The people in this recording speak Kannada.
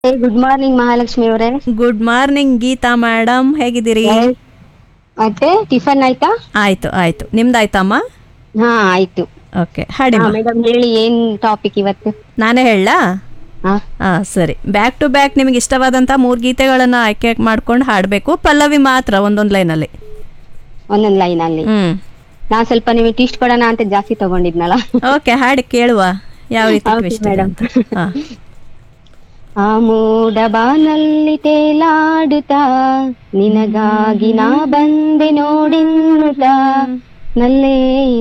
ಗುಡ್ ಮಾರ್ನಿಂಗ್ ಮಹಾಲಕ್ಷ್ಮಿ ಅವರೇ ಗುಡ್ ಮಾರ್ನಿಂಗ್ ಗೀತಾ ಮೇಡಮ್ ಹೇಗಿದ್ದೀರಿ ಮತ್ತೆ ಟಿಫನ್ ಆಯ್ತಾ ಆಯ್ತು ಆಯ್ತು ನಿಮ್ದಾಯ್ತಮ್ಮ ಹಾ ಆಯ್ತು ಓಕೆ ಹಾಡಿ ಹಾ ಮೇಡಮ್ ಹೇಳಿ ಏನ್ ಟಾಪಿಕ್ ಇವತ್ತು ನಾನೇ ಹೇಳಲಾ ಹಾ ಹಾ ಸರಿ ಬ್ಯಾಕ್ ಟು ಬ್ಯಾಕ್ ನಿಮಗೆ ಇಷ್ಟವಾದಂಥ ಮೂರು ಗೀತೆಗಳನ್ನು ಆಯ್ಕೆ ಮಾಡ್ಕೊಂಡು ಹಾಡಬೇಕು ಪಲ್ಲವಿ ಮಾತ್ರ ಒಂದೊಂದು ಲೈನಲ್ಲಿ ಒಂದೊಂದ್ ಲೈನ್ ಅಲ್ಲಿ ಹ್ಮ್ ನಾ ಸ್ವಲ್ಪ ನಿಮಗೆ ಟೀಸ್ಟ್ ಕೊಡೋಣ ಅಂತ ಜಾಸ್ತಿ ತಗೊಂಡಿದ್ನಲ್ಲ ಓಕೆ ಹಾಡಿ ಕೇಳುವ ಯಾವ ರೀತಿ Okay, twist ಇದೆ madam. ಅಂತ. ಹಾ ಆ ಮೂಡ ಬಾನಲ್ಲಿ ತೇಲಾಡುತ್ತಾ ನಿನಗಾಗಿ ನಾ ಬಂದೆ ನೋಡಿನ್ನುತ್ತಾ ನಲ್ಲೇ